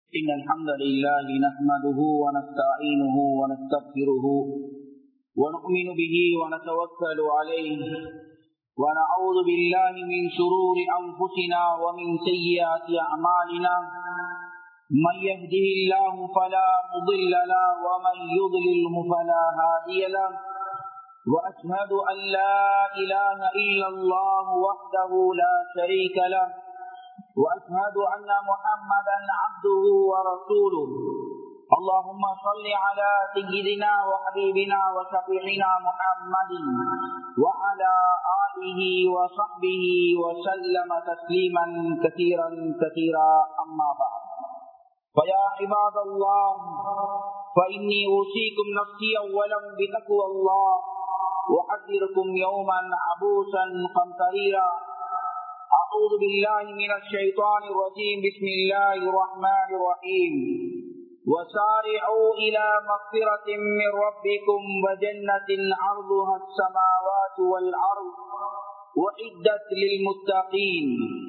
إن الحمد لله نحمده ونستعينه ونستغفره ونؤمن به ونتوكل عليه ونعوذ بالله من شرور أنفسنا ومن سيئات أعمالنا من يهده الله فلا مضل له ومن يضلله فلا هادي له وأشهد أن لا إله إلا الله وحده لا شريك له وأشهد أن محمدا عبده ورسوله اللهم صل على سيدنا وحبيبنا وشفيعنا محمد وعلى آله وصحبه وسلم تسليما كثيرا كثيرا أما بعد فيا عباد الله فإني أوصيكم نفسي أولا بتقوى الله وأحذركم يوما عبوسا قمطريرا أعوذ بالله من الشيطان الرجيم بسم الله الرحمن الرحيم وسارعوا إلى مغفرة من ربكم وجنة عرضها السماوات والأرض وعدت للمتقين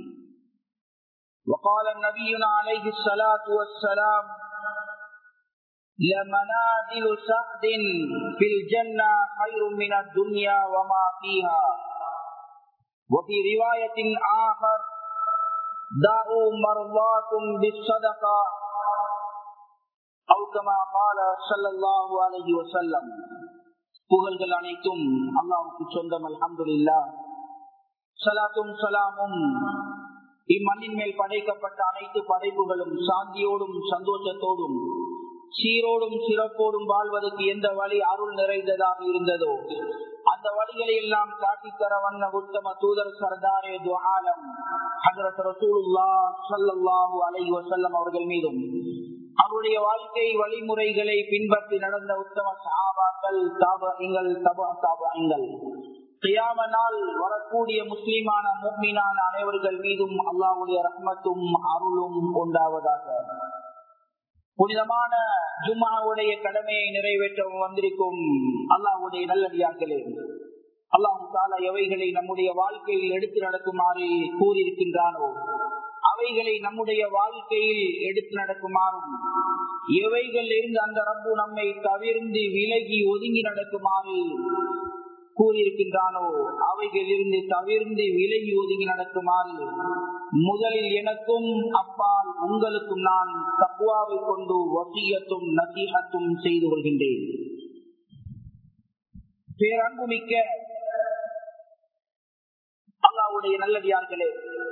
وقال النبي عليه الصلاة والسلام لمنازل سعد في الجنة خير من الدنيا وما فيها وفي رواية آخر دعوا مرضاكم بالصدقة أو كما قال صلى الله عليه وسلم புகழ்கள் அனைத்தும் அல்லாவுக்கு சொந்தம் அல்ஹம்துலில்லா சலாத்தும் சலாமும் இம்மண்ணின் மேல் படைக்கப்பட்ட அனைத்து படைப்புகளும் சாந்தியோடும் சந்தோஷத்தோடும் சீரோடும் சிறப்போடும் வாழ்வதற்கு எந்த வழி அருள் நிறைந்ததாக இருந்ததோ அந்த வழிகளை எல்லாம் காட்டித்தர வந்த உத்தம தூதர் சர்தாரே துவாலம் ஹசரத் ரசூலுல்லா சல்லல்லாஹு அலைஹி வஸல்லம் அவர்கள் மீதும் அவருடைய வாழ்க்கை வழிமுறைகளை பின்பற்றி நடந்த உத்தம சஹாபாக்கள் தாபங்கள் தபா தாபங்கள் கியாம நாள் வரக்கூடிய முஸ்லீமான முக்மீனான அனைவர்கள் மீதும் அல்லாவுடைய ரஹ்மத்தும் அருளும் உண்டாவதாக புனிதமான ஜும்மாவுடைய கடமையை நிறைவேற்ற வந்திருக்கும் அல்லாவுடைய நல்லடியார்களே அல்லாஹு தாலா எவைகளை நம்முடைய வாழ்க்கையில் எடுத்து நடக்குமாறு கூறியிருக்கின்றானோ அவைகளை நம்முடைய வாழ்க்கையில் எடுத்து நடக்குமாறும் எவைகள் இருந்து அந்த ரப்பு நம்மை தவிர்ந்து விலகி ஒதுங்கி நடக்குமாறு கூறியிருக்கின்றானோ அவைகள் இருந்து தவிர்ந்து விலகி ஒதுங்கி நடக்குமாறு முதலில் எனக்கும் அப்பால் உங்களுக்கும் நான் தக்குவாவை கொண்டு வசியத்தும் நசீகத்தும் செய்து கொள்கின்றேன் பேரன்புமிக்க அல்லாவுடைய நல்லடியார்களே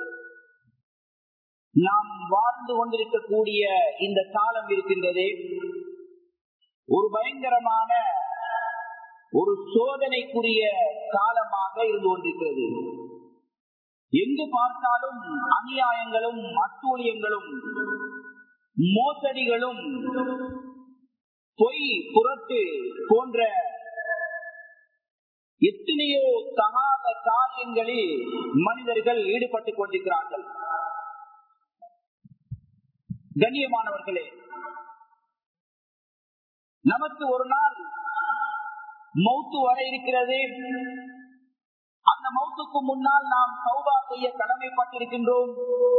நாம் வாழ்ந்து கொண்டிருக்கக்கூடிய இந்த காலம் இருக்கின்றதே ஒரு பயங்கரமான ஒரு சோதனைக்குரிய காலமாக இருந்து கொண்டிருக்கிறது எங்கு பார்த்தாலும் அநியாயங்களும் அட்டூழியங்களும் மோசடிகளும் பொய் புரட்டு போன்ற எத்தனையோ தகாத காரியங்களில் மனிதர்கள் ஈடுபட்டுக் கொண்டிருக்கிறார்கள் கண்ணியமானவர்களே நமக்கு ஒரு நாள் மௌத்து வர இருக்கிறது அந்த மௌத்துக்கு முன்னால் நாம் சௌபா செய்ய கடமைப்பட்டிருக்கின்றோம்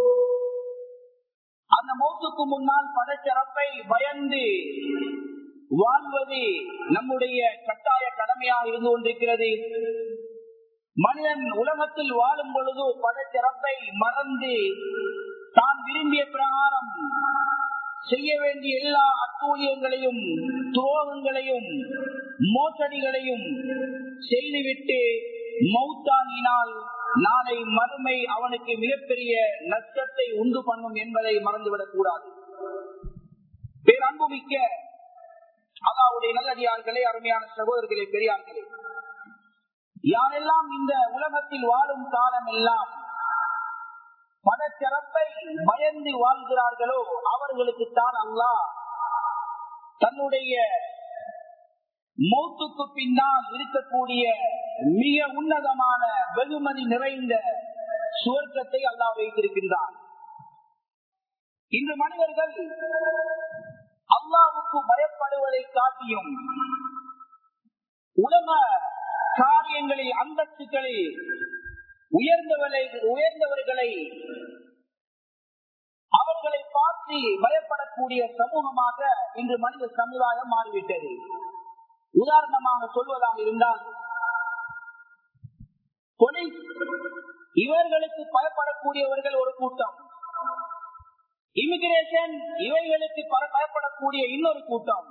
அந்த மௌத்துக்கு முன்னால் படச்சிறப்பை பயந்து வாழ்வது நம்முடைய கட்டாய கடமையாக இருந்து கொண்டிருக்கிறது மனிதன் உலகத்தில் வாழும் பொழுது படச்சிறப்பை மறந்து தான் விரும்பிய பிரகாரம் செய்ய வேண்டிய எல்லா அத்தூழியங்களையும் துரோகங்களையும் மோசடிகளையும் செய்துவிட்டு மௌத்தாங்கினால் நாளை மறுமை அவனுக்கு மிகப்பெரிய நஷ்டத்தை உண்டு பண்ணும் என்பதை மறந்துவிடக் கூடாது பேரன்புமிக்க அல்லாவுடைய நல்லடியார்களே அருமையான சகோதரர்களே பெரியார்களே யாரெல்லாம் இந்த உலகத்தில் வாழும் காலம் எல்லாம் படச்சிறப்பை பயந்து வாழ்கிறார்களோ அவர்களுக்கு தான் அல்லா தன்னுடைய மௌத்துக்கு பின்னால் இருக்கக்கூடிய மிக உன்னதமான வெகுமதி நிறைந்த சுவர்க்கத்தை அல்லா வைத்திருக்கின்றார் இன்று மனிதர்கள் அல்லாவுக்கு பயப்படுவதை காட்டியும் உலக காரியங்களில் அந்தஸ்துகளில் உயர்ந்தவர்களை உயர்ந்தவர்களை அவர் ஆபத்துகளை பார்த்து பயப்படக்கூடிய சமூகமாக இன்று மனித சமுதாயம் மாறிவிட்டது உதாரணமாக சொல்வதாக இருந்தால் போலீஸ் இவர்களுக்கு பயப்படக்கூடியவர்கள் ஒரு கூட்டம் இமிகிரேஷன் இவைகளுக்கு பயப்படக்கூடிய இன்னொரு கூட்டம்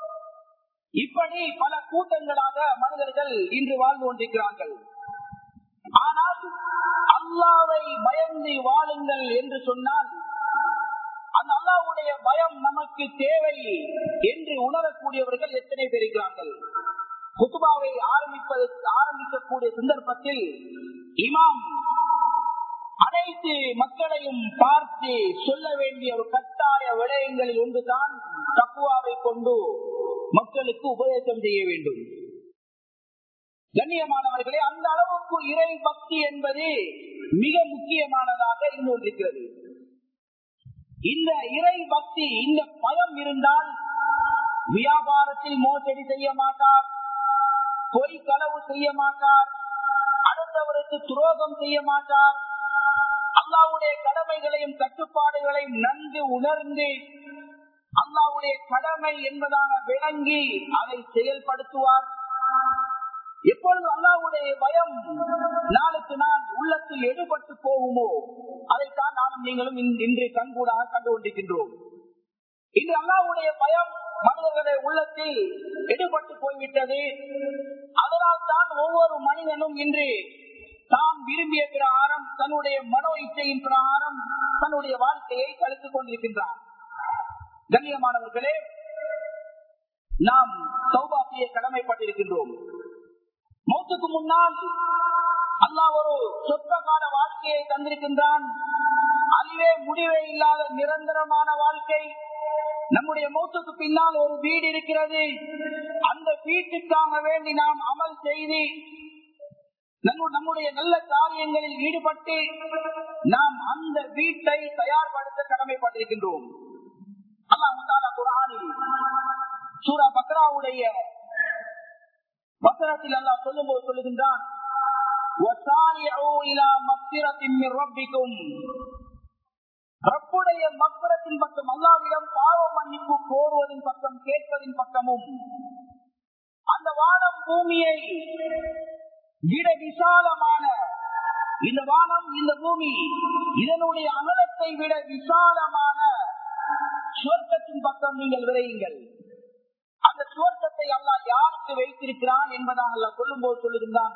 இப்படி பல கூட்டங்களாக மனிதர்கள் இன்று வாழ்ந்து கொண்டிருக்கிறார்கள் ஆனால் அல்லாவை பயந்து வாழுங்கள் என்று சொன்னால் அந்த அல்லாவுடைய பயம் நமக்கு தேவை என்று உணரக்கூடியவர்கள் எத்தனை பேர் இருக்கிறார்கள் குத்துபாவை ஆரம்பிப்பது ஆரம்பிக்கக்கூடிய சந்தர்ப்பத்தில் இமாம் அனைத்து மக்களையும் பார்த்து சொல்ல வேண்டிய ஒரு கட்டாய விடயங்களில் ஒன்றுதான் தக்குவாவை கொண்டு மக்களுக்கு உபதேசம் செய்ய வேண்டும் கண்ணியமானவர்களே அந்த அளவுக்கு இறை பக்தி என்பது மிக முக்கியமானதாக இருந்து கொண்டிருக்கிறது இந்த இறை பக்தி இந்த பயம் இருந்தால் வியாபாரத்தில் மோசடி செய்ய மாட்டார் பொய் களவு செய்ய மாட்டார் அடுத்தவருக்கு துரோகம் செய்ய மாட்டார் அல்லாவுடைய கடமைகளையும் கட்டுப்பாடுகளையும் நன்கு உணர்ந்து அல்லாவுடைய கடமை என்பதாக விளங்கி அதை செயல்படுத்துவார் எப்பொழுது அல்லாவுடைய பயம் நாளுக்கு நாள் உள்ளத்தில் எடுபட்டு போகுமோ அதைத்தான் நானும் நீங்களும் இன்று கண்கூடாக கண்டு கொண்டிருக்கின்றோம் இன்று அல்லாவுடைய பயம் மனிதர்களுடைய உள்ளத்தில் எடுபட்டு போய்விட்டது அதனால் தான் ஒவ்வொரு மனிதனும் இன்று தாம் விரும்பிய பிரகாரம் தன்னுடைய மனோ இச்சையின் பிரகாரம் தன்னுடைய வாழ்க்கையை கழித்துக் கொண்டிருக்கின்றார் கண்ணியமானவர்களே நாம் சௌபாசிய கடமைப்பட்டிருக்கின்றோம் மௌத்துக்கு முன்னால் அல்லா ஒரு சொற்ப கால வாழ்க்கையை தந்திருக்கின்றான் அதுவே முடிவே இல்லாத நிரந்தரமான வாழ்க்கை நம்முடைய மௌத்துக்கு பின்னால் ஒரு வீடு இருக்கிறது அந்த வீட்டுக்காக வேண்டி நாம் அமல் செய்து நம்முடைய நல்ல காரியங்களில் ஈடுபட்டு நாம் அந்த வீட்டை தயார்படுத்த கடமைப்பட்டிருக்கின்றோம் அல்லாஹ் குரானில் சூரா பக்ராவுடைய வசனத்தில் அல்லா சொல்லும் போது சொல்லுகின்றான் ரப்புடைய மக்குரத்தின் பக்கம் அல்லாவிடம் பாவ மன்னிப்பு கோருவதின் பக்கம் கேட்பதின் பக்கமும் அந்த வானம் பூமியை விட விசாலமான இந்த வானம் இந்த பூமி இதனுடைய அகலத்தை விட விசாலமான சுவர்க்கத்தின் பக்கம் நீங்கள் விரையுங்கள் அந்த சுவர்க்கத்தை அல்லா யாருக்கு வைத்திருக்கிறான் என்பதாக அல்லா சொல்லும் போது சொல்லுகின்றான்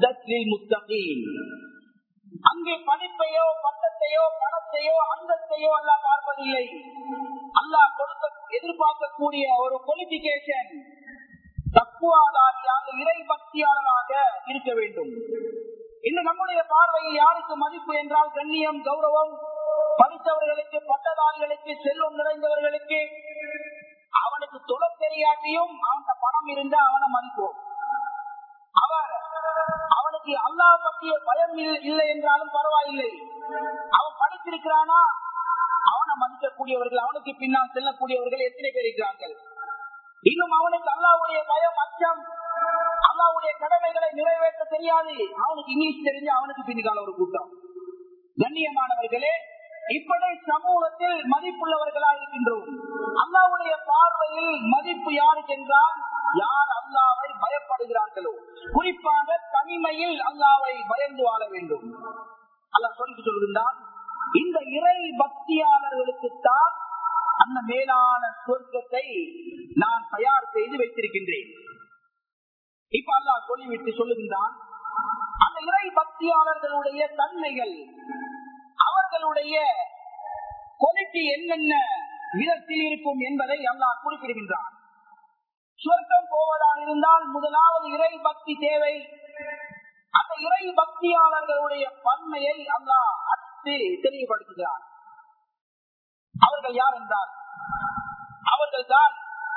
அங்கே படிப்பையோ பட்டத்தையோ பணத்தையோ அந்தத்தையோ அல்லா பார்ப்பதில்லை அல்லாஹ் கொடுக்க எதிர்பார்க்கக்கூடிய ஒரு குவாலிபிகேஷன் தக்குவாதாரியாக இறை பக்தியாளராக இருக்க வேண்டும் இந்த நம்முடைய பார்வையில் யாருக்கு மதிப்பு என்றால் கண்ணியம் கௌரவம் படித்தவர்களுக்கு பட்டதாரிகளுக்கு செல்வம் நிறைந்தவர்களுக்கு அவனுக்கு தொழ தெரியாட்டியும் அவன் பணம் இருந்தா அவனை மதிப்போம் அவர் அவனுக்கு அல்லா பற்றிய பயம் இல்லை என்றாலும் பரவாயில்லை அவன் படித்திருக்கிறானா அவனை மதிக்கக்கூடியவர்கள் அவனுக்கு பின்னால் செல்லக்கூடியவர்கள் எத்தனை பேர் இருக்கிறார்கள் இன்னும் அவனுக்கு அல்லாவுடைய பயம் அச்சம் அல்லாவுடைய கடமைகளை நிறைவேற்ற தெரியாது அவனுக்கு இங்கிலீஷ் தெரிஞ்சு அவனுக்கு பின்னால் ஒரு கூட்டம் கண்ணியமானவர்களே இப்படி சமூகத்தில் மதிப்புள்ளவர்களா இருக்கின்றோம் அல்லாவுடைய பார்வையில் மதிப்பு யாருக்கு என்றால் யார் அல்லாவை பயப்படுகிறார்களோ குறிப்பாக தனிமையில் அல்லாவை பயந்து வாழ வேண்டும் அல்ல சொல்லி சொல்கின்றான் இந்த இறை பக்தியாளர்களுக்குத்தான் அந்த மேலான சொர்க்கத்தை நான் தயார் செய்து வைத்திருக்கின்றேன் இப்ப அல்லா சொல்லிவிட்டு சொல்லுகின்றான் அந்த இறை பக்தியாளர்களுடைய தன்மைகள் அவர்களுடைய குவாலிட்டி என்னென்ன விதத்தில் இருக்கும் என்பதை அல்லாஹ் குறிப்பிடுகின்றான் சொர்க்கம் போவதாக இருந்தால் முதலாவது இறை பக்தி தேவை அந்த இறை பக்தியாளர்களுடைய பன்மையை அல்லாஹ் அடுத்து தெளிவுபடுத்துகிறார் அவர்கள் யார் என்றால் அவர்கள் தான்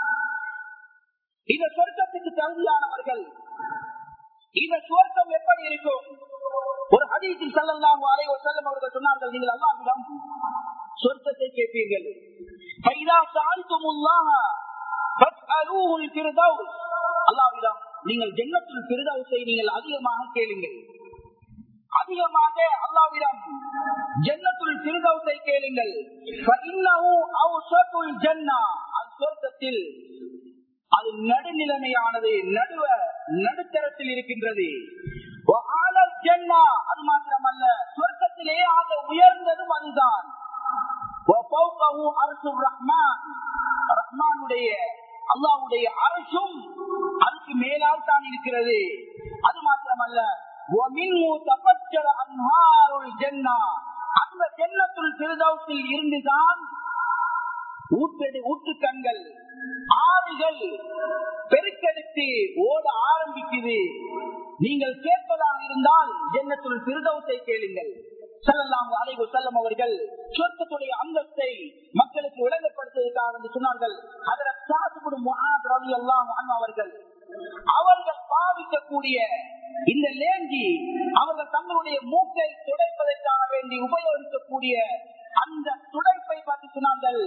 இந்த சொர்க்கத்துக்கு தகுதியானவர்கள் இந்த சுவர்க்கம் எப்படி இருக்கும் ஒரு ஹதீஸில் செல்லலாம் அலை ஒரு செல்லம் அவர்கள் சொன்னார்கள் நீங்கள் அல்லாவிடம் சொர்க்கத்தை கேட்பீர்கள் அல்லாவிடம் நீங்கள் ஜென்னத்தில் பிரதவுசை நீங்கள் அதிகமாக கேளுங்கள் அதிகமாக அல்லாவிடம் ஜன்னத்துல் திருதவுத்தை கேளுங்கள் சொர்க்கத்தில் அது நடுநிலைமையானது நடுவ நடுத்தரத்தில் இருக்கின்றது அது மாத்திரமல்ல சொர்க்கத்திலே ஆக உயர்ந்ததும் அதுதான் ரஹ்மானுடைய அல்லாவுடைய அரசும் அதுக்கு மேலால் தான் இருக்கிறது அது மாத்திரமல்ல அந்த ஜன்னத்துள் திருதவுத்தில் இருந்துதான் ஊற்றடி ஊற்றுக்கண்கள் ஆறுகள் பெருக்கெடுத்து ஓட ஆரம்பிக்குது நீங்கள் கேட்பதாக இருந்தால் ஜன்னத்துள் திருதவுத்தை கேளுங்கள் செல்லலாம் அலைவு செல்லம் அவர்கள் சொர்க்கத்துடைய அந்தத்தை மக்களுக்கு விளங்கப்படுத்துவதற்காக என்று சொன்னார்கள் அதில் ரவி எல்லாம் அவர்கள் அவர்கள் பாவிக்கக்கூடிய இந்த லேஞ்சி அவர்கள் தங்களுடைய மூக்கை துடைப்பதற்காக வேண்டி உபயோகிக்கக்கூடிய அந்த துடைப்பை பார்த்து சொன்னார்கள்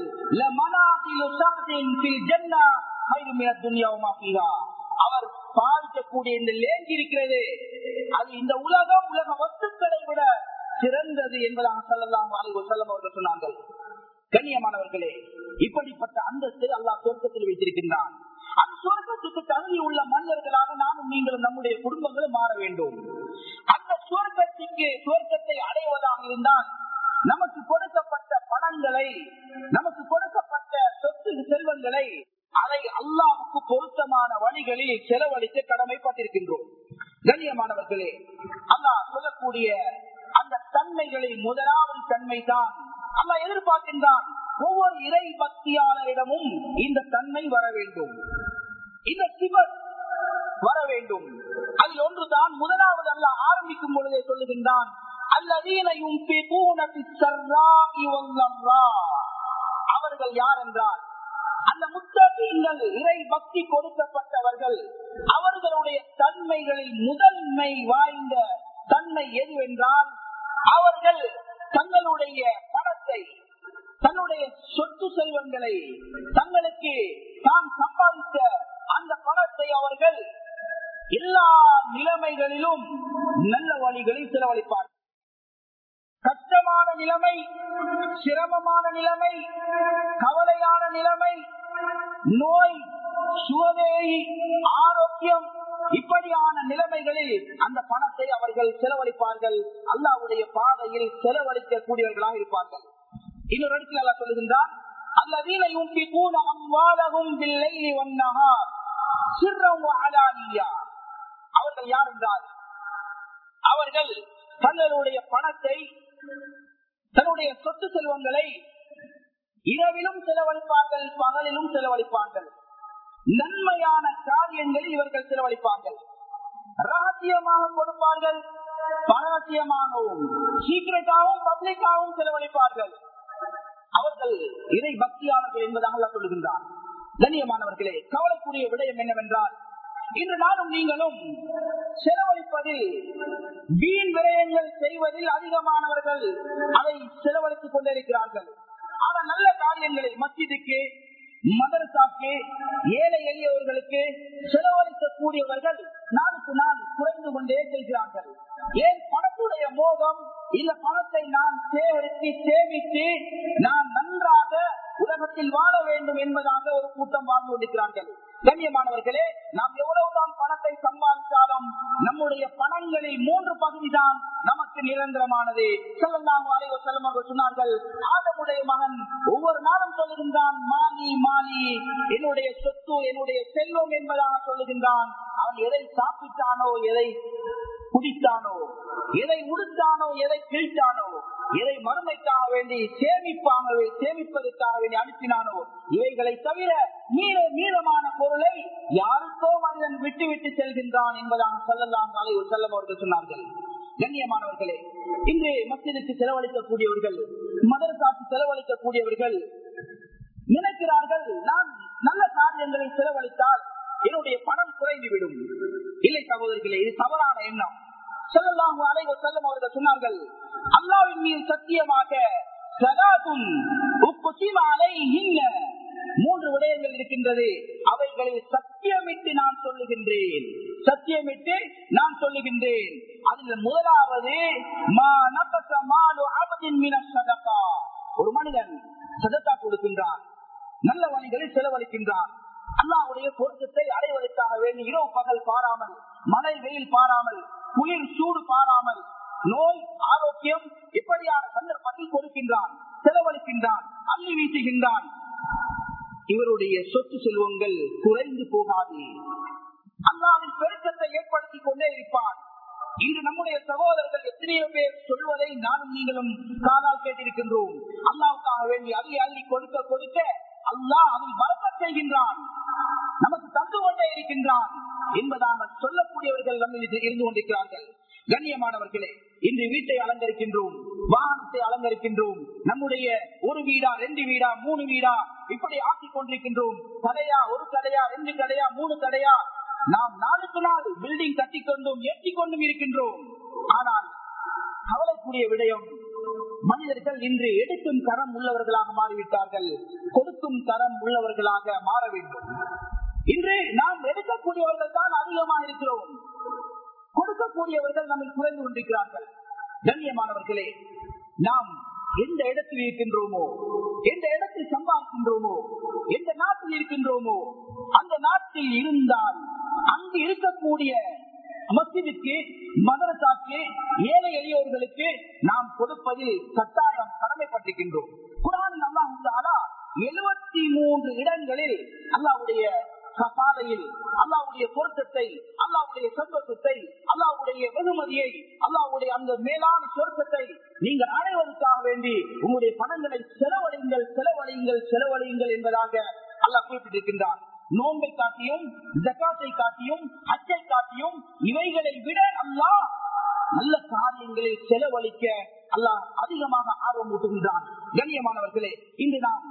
அவர் பாதிக்கக்கூடிய இந்த லேஞ்சி இருக்கிறது அது இந்த உலகம் உலக வஸ்துக்களை விட சிறந்தது என்பதாக சொல்லலாம் செல்லம் அவர்கள் சொன்னார்கள் கண்ணியமானவர்களே இப்படிப்பட்ட அந்தஸ்தை அல்லாஹ் சொர்க்கத்தில் வைத்திருக்கின்றான் அந்த சொர்க்கத்துக்கு தகுதி உள்ள மனிதர்களாக நானும் நீங்களும் நம்முடைய குடும்பங்களும் மாற வேண்டும் அந்த சுவர்க்கத்திற்கு சுவர்க்கத்தை அடைவதாக இருந்தால் நமக்கு கொடுக்கப்பட்ட பணங்களை நமக்கு கொடுக்கப்பட்ட சொத்து செல்வங்களை அதை அல்லாவுக்கு பொருத்தமான வழிகளில் செலவழிக்க கடமைப்பட்டிருக்கின்றோம் கண்ணியமானவர்களே அல்லாஹ் சொல்லக்கூடிய அந்த தன்மைகளில் முதலாவது தன்மை தான் அல்ல எதிர்பார்க்கின்றான் ஒவ்வொரு இறை பக்தியாளரிடமும் இந்த தன்மை வர வேண்டும் இந்த சிவர் வர வேண்டும் அதில் ஒன்றுதான் முதலாவது அல்ல ஆரம்பிக்கும் பொழுதே சொல்லுகின்றான் அல்லதீனையும் அவர்கள் யார் என்றால் அந்த முத்தகீங்கள் இறை பக்தி கொடுக்கப்பட்டவர்கள் அவர்களுடைய தன்மைகளில் முதன்மை வாய்ந்த தன்மை எதுவென்றால் அவர்கள் தங்களுடைய பணத்தை தன்னுடைய சொத்து செல்வங்களை தங்களுக்கு தான் சம்பாதித்த அந்த பணத்தை அவர்கள் எல்லா நிலைமைகளிலும் நல்ல வழிகளில் செலவழிப்பார் கஷ்டமான நிலைமை சிரமமான நிலைமை கவலையான நிலைமை நோய் சுவதேகி ஆரோக்கியம் இப்படியான நிலைமைகளில் அந்த பணத்தை அவர்கள் செலவழிப்பார்கள் அல்லாவுடைய பாதையில் செலவழிக்கக்கூடியவர்களாக இருப்பார்கள் இன்னொரு இடத்தில் அல்லா சொல்லுகின்றான் அல்லதீன யும்பிகூன அம்வாலஹும் பில்லைலி வன்னஹார் சிர்ரம் வஅலானியா அவர்கள் யார் என்றால் அவர்கள் தங்களுடைய பணத்தை தன்னுடைய சொத்து செல்வங்களை இரவிலும் செலவழிப்பார்கள் பகலிலும் செலவழிப்பார்கள் நன்மையான காரியங்களில் இவர்கள் செலவழிப்பார்கள் ரகசியமாக கொடுப்பார்கள் பரகசியமாகவும் சீக்கிரட்டாகவும் பப்ளிக்காகவும் செலவழிப்பார்கள் அவர்கள் இறை பக்தியாளர்கள் என்பதாக சொல்லுகின்றார் கண்ணியமானவர்களே கவலைக்குரிய விடயம் என்னவென்றால் இன்று நானும் நீங்களும் செலவழிப்பதில் வீண் விரயங்கள் செய்வதில் அதிகமானவர்கள் அதை செலவழித்துக் கொண்டிருக்கிறார்கள் ஆனால் நல்ல காரியங்களை மத்தியதுக்கு மதரசாக்கு ஏழை எளியவர்களுக்கு செலவழிக்கக்கூடியவர்கள் நாளுக்கு நாள் குறைந்து கொண்டே செல்கிறார்கள் ஏன் பணத்துடைய மோகம் இந்த பணத்தை நான் சேகரித்து சேமித்து நான் நன்றாக உலகத்தில் வாழ வேண்டும் என்பதாக ஒரு கூட்டம் வாழ்ந்து கொண்டிருக்கிறார்கள் கண்ணியமானவர்களே நாம் எவ்வளவுதான் பணத்தை சம்பாதித்தாலும் நம்முடைய பணங்களில் மூன்று பகுதி தான் நமக்கு நிரந்தரமானது செல்லலாம் வாழைவ செல்லம் சொன்னார்கள் ஆதமுடைய மகன் ஒவ்வொரு நாளும் சொல்லுகின்றான் மாலி மாலி என்னுடைய சொத்து என்னுடைய செல்வம் என்பதாக சொல்லுகின்றான் அவன் எதை சாப்பிட்டானோ எதை குடித்தானோ எதை உடுத்தானோ எதை கிழித்தானோ எதை மறுமைக்காக வேண்டி சேமிப்பாக சேமிப்பதற்காக வேண்டி அனுப்பினானோ இவைகளை தவிர மீத மீதமான பொருளை யாருக்கோ மனிதன் விட்டு விட்டு செல்கின்றான் என்பதாக சொல்லலாம் தலைவர் செல்லம் அவர்கள் சொன்னார்கள் கண்ணியமானவர்களே இன்று மத்தியதுக்கு செலவழிக்கக்கூடியவர்கள் மதரசாக்கு செலவழிக்கக்கூடியவர்கள் நினைக்கிறார்கள் நான் நல்ல காரியங்களை செலவழித்தால் என்னுடைய பணம் குறைந்துவிடும் இல்லை சகோதரிகளே இது தவறான எண்ணம் செல்லலாம் அலைவர் செல்லும் அவர்கள் சொன்னார்கள் அல்லாவின் மீது சத்தியமாக மூன்று விடயங்கள் இருக்கின்றது அவைகளில் சத்தியமிட்டு நான் சொல்லுகின்றேன் சத்தியமிட்டு நான் சொல்லுகின்றேன் அதில் முதலாவது மா நபஸ மாலு அபதின் மின ஸதகா. ஒரு மனிதன் சதக்கா கொடுக்கின்றான் நல்ல வழிகளில் செலவழிக்கின்றான் அல்லாவுடைய பொருத்தத்தை அடைவதற்காக வேண்டி இரவு பகல் பாராமல் மழை வெயில் பாராமல் குளிர் சூடு பாராமல் நோய் ஆரோக்கியம் இப்படியான சந்தர்ப்பத்தில் கொடுக்கின்றான் செலவழிக்கின்றான் அள்ளி வீசுகின்றான் இவருடைய சொத்து செல்வங்கள் குறைந்து போகாது அல்லாவின் பெருக்கத்தை ஏற்படுத்திக் கொண்டே இருப்பான் இன்று நம்முடைய சகோதரர்கள் எத்தனையோ பேர் சொல்வதை நானும் நீங்களும் காதால் கேட்டிருக்கின்றோம் அல்லாவுக்காக வேண்டி அள்ளி அள்ளி கொடுக்க கொடுக்க அல்லாஹ் அதில் வரக்க செய்கின்றான் நமக்கு தந்து கொண்டே இருக்கின்றான் என்பதாக சொல்லக்கூடியவர்கள் நம்ம இருந்து கொண்டிருக்கிறார்கள் கண்ணியமானவர்களே இன்று வீட்டை அலங்கரிக்கின்றோம் வாகனத்தை அலங்கரிக்கின்றோம் நம்முடைய ஒரு வீடா ரெண்டு வீடா மூணு வீடா இப்படி ஆக்கிக் கொண்டிருக்கின்றோம் கடையா ஒரு கடையா ரெண்டு கடையா மூணு கடையா நாம் நாளுக்கு நாள் பில்டிங் கட்டிக்கொண்டும் ஏற்றிக் கொண்டும் இருக்கின்றோம் ஆனால் கவலைக்குரிய விடயம் மனிதர்கள் இன்று எடுக்கும் தரம் உள்ளவர்களாக மாறிவிட்டார்கள் கொடுக்கும் தரம் உள்ளவர்களாக மாற வேண்டும் இன்று நாம் எடுக்கக்கூடியவர்கள் தான் அதிகமாக இருக்கிறோம் கொடுக்கக்கூடியவர்கள் நம்மை குறைந்து கொண்டிருக்கிறார்கள் கண்ணியமானவர்களே நாம் எந்த இடத்தில் இருக்கின்றோமோ எந்த இடத்தில் சம்பாதிக்கின்றோமோ எந்த நாட்டில் இருக்கின்றோமோ அந்த நாட்டில் இருந்தால் அங்கு இருக்கக்கூடிய மசிதுக்கு மதரசாக்கு ஏழை எளியோர்களுக்கு நாம் கொடுப்பதில் கட்டாயம் கடமைப்பட்டிருக்கின்றோம் குரான் அல்லாஹாலா எழுபத்தி மூன்று இடங்களில் அல்லாவுடைய பாதையில் அல்லாவுடைய பொருத்தத்தை அல்லாவுடைய சந்தோஷத்தை அல்லாவுடைய வெகுமதியை அல்லாவுடைய அந்த மேலான சொர்க்கத்தை நீங்கள் அடைவதற்காக வேண்டி உங்களுடைய பணங்களை செலவழிங்கள் செலவழியுங்கள் செலவழியுங்கள் என்பதாக அல்லாஹ் குறிப்பிட்டிருக்கின்றார் நோன்பை காட்டியும் ஜக்காத்தை காட்டியும் அச்சை காட்டியும் இவைகளை விட அல்லாஹ் நல்ல காரியங்களில் செலவழிக்க அல்லாஹ் அதிகமாக ஆர்வம் ஊட்டுகின்றான் கண்ணியமானவர்களே இன்று நாம்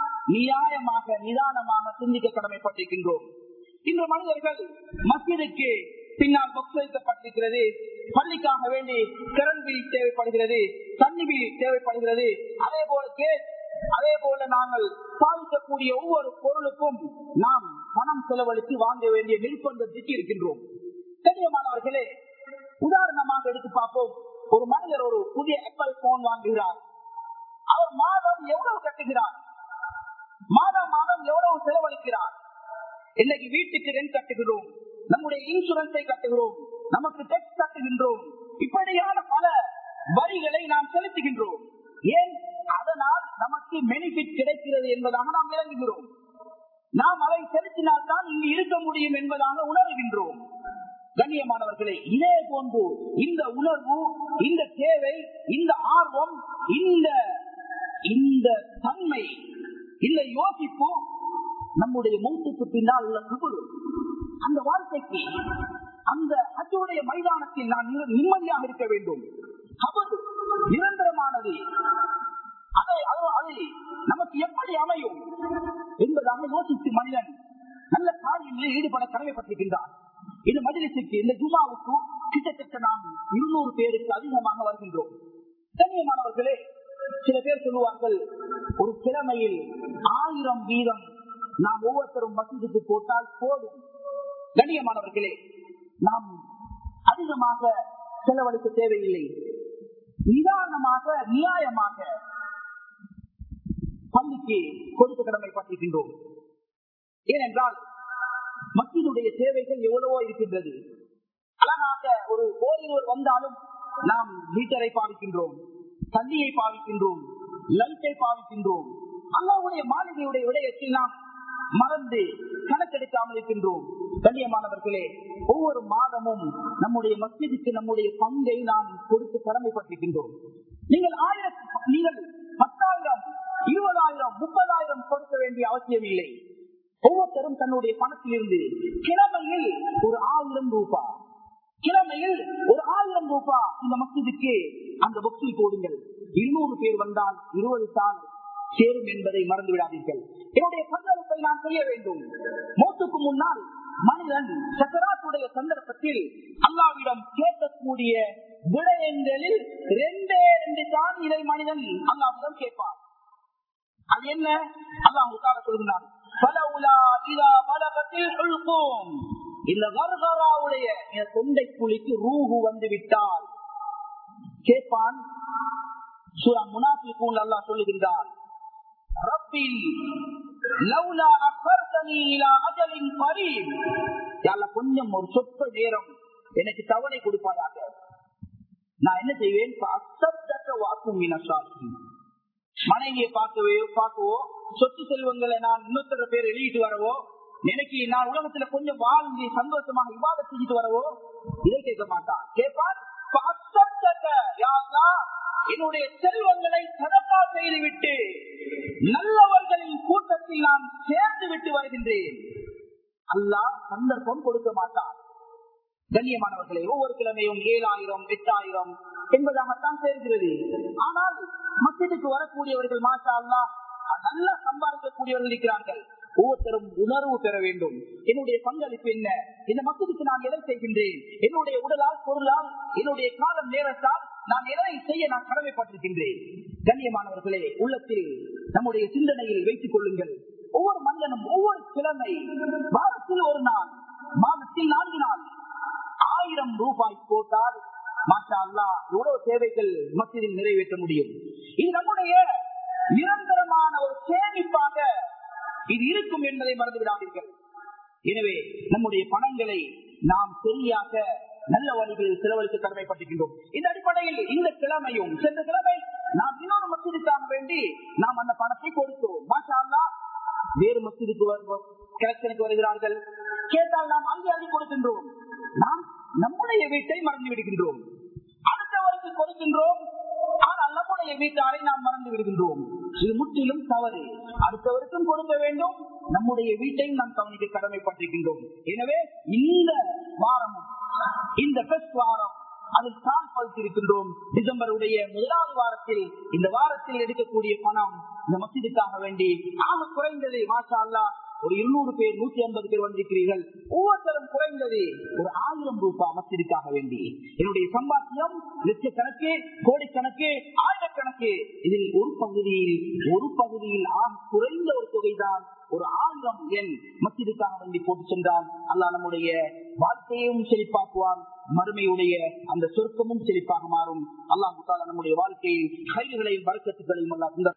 நியாயமாக நிதானமாக சிந்திக்க கடமைப்பட்டிருக்கின்றோம் இன்று மனிதர்கள் மசிதுக்கு பின்னால் பொக்ஸ் வைக்கப்பட்டிருக்கிறது பள்ளிக்காக வேண்டி கரண்ட் பில் தேவைப்படுகிறது தண்ணி பில் தேவைப்படுகிறது அதே போல கேஸ் அதே போல நாங்கள் பாதிக்கக்கூடிய ஒவ்வொரு பொருளுக்கும் நாம் பணம் செலவழித்து வாங்க வேண்டிய நிர்பந்தத்துக்கு இருக்கின்றோம் தெரியமானவர்களே உதாரணமாக எடுத்து பார்ப்போம் ஒரு மனிதர் ஒரு புதிய ஆப்பிள் போன் வாங்குகிறார் அவர் மாதம் எவ்வளவு கட்டுகிறார் மாதம் மாதம் எவ்வளவு செலவழிக்கிறார் இன்னைக்கு வீட்டுக்கு ரெண்ட் கட்டுகிறோம் நம்முடைய இன்சூரன்ஸை கட்டுகிறோம் நமக்கு டெக்ஸ் கட்டுகின்றோம் இப்படியான பல வரிகளை நாம் செலுத்துகின்றோம் ஏன் அதனால் நமக்கு பெனிஃபிட் கிடைக்கிறது என்பதாக நாம் விளங்குகிறோம் நாம் அதை செலுத்தினால் தான் இங்கு இருக்க முடியும் என்பதாக உணர்கின்றோம் கண்ணியமானவர்களே இதே போன்று இந்த உணர்வு இந்த தேவை இந்த ஆர்வம் இந்த இந்த தன்மை இந்த யோசிப்பு நம்முடைய மூத்துக்கு பின்னால் உள்ள கபரு அந்த வாழ்க்கைக்கு அந்த அச்சுடைய மைதானத்தில் நான் நிம்மதியாக இருக்க வேண்டும் கபரு நிரந்தரமானது அதை அதை நமக்கு எப்படி அமையும் என்பதாக யோசித்து மனிதன் நல்ல காரியங்களில் ஈடுபட கடமைப்பட்டிருக்கின்றான் இந்த மஜிலிசுக்கு இந்த ஜுமாவுக்கு கிட்டத்தட்ட நாம் இருநூறு பேருக்கு அதிகமாக வருகின்றோம் கண்ணியமானவர்களே சில பேர் சொல்லுவார்கள் ஒரு கிழமையில் ஆயிரம் வீதம் நாம் ஒவ்வொருத்தரும் மசூதுக்கு போட்டால் போதும் கண்ணியமானவர்களே நாம் அதிகமாக செலவழிக்க தேவையில்லை நிதானமாக நியாயமாக பள்ளிக்கு கொடுக்க கடமைப்பட்டிருக்கின்றோம் ஏனென்றால் மக்களுடைய தேவைகள் எவ்வளவோ இருக்கின்றது அழகாக ஒரு ஓரிவர் வந்தாலும் நாம் மீட்டரை பாவிக்கின்றோம் தண்ணியை பாவிக்கின்றோம் லைட்டை பாவிக்கின்றோம் அல்லாவுடைய மாளிகையுடைய விடயத்தில் நாம் மறந்து கணக்கெடுக்காமல் இருக்கின்றோம் கண்ணியமானவர்களே ஒவ்வொரு மாதமும் நம்முடைய மஸ்ஜிதுக்கு நம்முடைய பங்கை நாம் கொடுத்து கடமைப்பட்டிருக்கின்றோம் நீங்கள் ஆயிரம் நீங்கள் பத்தாயிரம் இருபதாயிரம் முப்பதாயிரம் கொடுக்க வேண்டிய அவசியம் இல்லை ஒவ்வொருத்தரும் தன்னுடைய பணத்தில் இருந்து கிழமையில் ஒரு ஆயிரம் ரூபாய் கிழமையில் ஒரு ஆயிரம் ரூபாய் இந்த மசிதுக்கு அந்த புக்ஸில் போடுங்கள் இருநூறு பேர் வந்தால் இருபது தான் சேரும் என்பதை மறந்து விடாதீர்கள் என்னுடைய பங்களிப்பை நான் செய்ய வேண்டும் மூத்துக்கு முன்னால் மனிதன் சக்கராத்துடைய சந்தர்ப்பத்தில் அல்லாவிடம் கேட்கக்கூடிய விடயங்களில் ரெண்டே ரெண்டு தான் இதை மனிதன் அல்லாவிடம் கேட்பான் அது என்ன அல்லாஹ் சொல்கிறான் فلولا إذا بلغت الحلقوم ஹுல்கும் இந்த கர்கராவுடைய இந்த தொண்டை குழிக்கு ரூஹு வந்து விட்டால் கேட்பான் சூரா முனாஃபிகூன் அல்லாஹ் சொல்லுகின்றான் ரப்பில் லவ்லா அஃபர்தனி இலா அஜலின் கரீம் யா அல்லாஹ் கொஞ்சம் ஒரு சொற்ப நேரம் எனக்கு தவணை கொடுப்பாயாக நான் என்ன செய்வேன் அசத்தக்க வாக்கும் மனைவியை பார்க்கவே பார்க்கவோ சொத்து செல்வங்களை நான் இன்னொருத்தர பேர் எழுதிட்டு வரவோ எனக்கு நான் உலகத்துல கொஞ்சம் வாழ்ந்து சந்தோஷமாக விவாத செஞ்சுட்டு வரவோ இதை கேட்க மாட்டான் கேட்பான் "ஃபஅஸ்ஸத்தக, யா அல்லாஹ், என்னுடைய செல்வங்களை சதக்கா செய்து விட்டு நல்லவர்களின் கூட்டத்தில் நான் சேர்ந்து விட்டு வருகின்றேன் அல்லாஹ் சந்தர்ப்பம் கொடுக்க மாட்டான் கண்ணியமானவர்களே ஒவ்வொரு கிழமையும் ஏழாயிரம் எட்டாயிரம் என்பதாகத்தான் சேர்கிறது ஆனால் மசிதுக்கு வரக்கூடியவர்கள் மாஷா அல்லா நல்லா சம்பாதிக்கக்கூடியவர்கள் இருக்கிறார்கள் ஒவ்வொருத்தரும் உணர்வு பெற வேண்டும் என்னுடைய பங்களிப்பு என்ன இந்த மக்களுக்கு நான் எதை செய்கின்றேன் என்னுடைய உடலால் பொருளால் என்னுடைய காலம் நேரத்தால் நான் எதனை செய்ய நான் கடமைப்பட்டிருக்கின்றேன் கண்ணியமானவர்களே உள்ளத்தில் நம்முடைய சிந்தனையில் வைத்துக் கொள்ளுங்கள் ஒவ்வொரு மனிதனும் ஒவ்வொரு கிழமை வாரத்தில் ஒரு நாள் மாதத்தில் நான்கு நாள் ஆயிரம் ரூபாய் போட்டால் மாஷா அல்லா எவ்வளவு தேவைகள் மத்தியில் நிறைவேற்ற முடியும் இது நம்முடைய நிரந்தரமான ஒரு சேமிப்பாக இது இருக்கும் என்பதை மறந்து விடாதீர்கள் எனவே நம்முடைய பணங்களை நாம் சரியாக நல்ல வழிகளில் செலவழிக்க கடமைப்பட்டிருக்கின்றோம் இந்த அடிப்படையில் இந்த கிழமையும் சென்ற கிழமை நாம் இன்னொரு மசூதிக்காக வேண்டி நாம் அந்த பணத்தை கொடுத்தோம் மாஷா அல்லா வேறு மசூதிக்கு கலெக்ஷனுக்கு வருகிறார்கள் கேட்டால் நாம் அங்கே அள்ளி கொடுக்கின்றோம் நாம் நம்முடைய வீட்டை மறந்து விடுகின்றோம் அடுத்தவருக்கு கொடுக்கின்றோம் ஆனால் நம்முடைய வீட்டாரை நாம் மறந்து விடுகின்றோம் இது முற்றிலும் தவறு அடுத்தவருக்கும் கொடுக்க வேண்டும் நம்முடைய வீட்டையும் நாம் கவனிக்க கடமைப்பட்டிருக்கின்றோம் எனவே இந்த வாரமும் இந்த பெஸ்ட் வாரம் அதில் தான் பழுத்திருக்கின்றோம் டிசம்பருடைய முதலாவது வாரத்தில் இந்த வாரத்தில் எடுக்கக்கூடிய பணம் இந்த மசிதுக்காக வேண்டி ஆக குறைந்தது மாஷா அல்லா ஒரு இருநூறு பேர் நூத்தி ஐம்பது பேர் வந்திருக்கிறீர்கள் ஒவ்வொருத்தரும் குறைந்தது ஒரு ஆயிரம் ரூபாய் மசிதுக்காக வேண்டி என்னுடைய சம்பாத்தியம் லட்சக்கணக்கு கோடிக்கணக்கு ஆயிரக்கணக்கு இதில் ஒரு பகுதியில் ஒரு பகுதியில் ஆம் குறைந்த ஒரு தொகைதான் ஒரு ஆயிரம் எண் மசிதுக்காக வேண்டி போட்டு சென்றால் அல்லாஹ் நம்முடைய வாழ்க்கையும் செழிப்பாக்குவான் மறுமையுடைய அந்த சொர்க்கமும் செழிப்பாக மாறும் அல்லாஹ் நம்முடைய வாழ்க்கையில் கைதுகளையும் வழக்கத்துகளையும் அல்லாஹ்